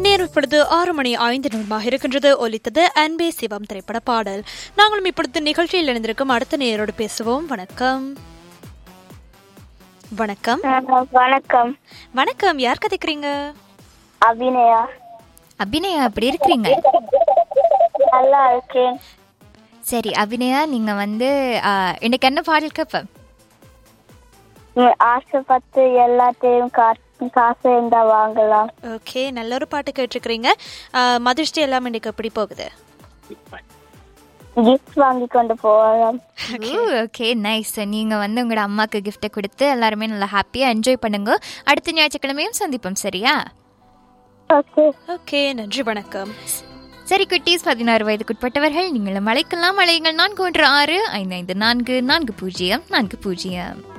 நேரம் இப்பொழுது ஆறு மணி ஐந்து நிமிடமாக இருக்கின்றது ஒலித்தது அன்பே சிவம் திரைப்பட பாடல் நாங்களும் இப்பொழுது நிகழ்ச்சியில் இணைந்திருக்கும் அடுத்த நேரோடு பேசுவோம் வணக்கம் வணக்கம் அஹ் வணக்கம் வணக்கம் யார் கதைக்கிறீங்க அபிநயா அபிநயா அப்படி இருக்கிறீங்க நல்லா இருக்கேன் சரி அபிநயா நீங்க வந்து ஆ, இன்னைக்கு என்ன பாடல் கேப்ப உம், ஆசைப்பட்டு எல்லாத்தையும் கா- காசு இருந்தா வாங்கலாம் ஓகே நல்ல ஒரு பாட்டு கேட்டிருக்கிறீங்க மதுஷ்டி எல்லாம் இன்னைக்கு எப்படி போகுது கிஃப்ட் வாங்கி கொண்டு போகலாம் ஓகே நைஸ் நீங்க வந்து உங்களோட அம்மாக்கு gift கொடுத்து எல்லாருமே நல்லா ஹாப்பியா என்ஜாய் பண்ணுங்க அடுத்த ஞாயிற்றுக்கிழமையும் சந்திப்போம் சரியா ஓகே ஓகே நன்றி வணக்கம் சரி குட்டீஸ் பதினாறு வயதுக்குட்பட்டவர்கள் நீங்களும் அழைக்கலாம் அழையுங்கள் நான்கு ஒன்று ஆறு ஐந்து ஐந்து நான்கு நான்கு பூஜ்ஜியம் நான்கு பூஜ்ஜியம்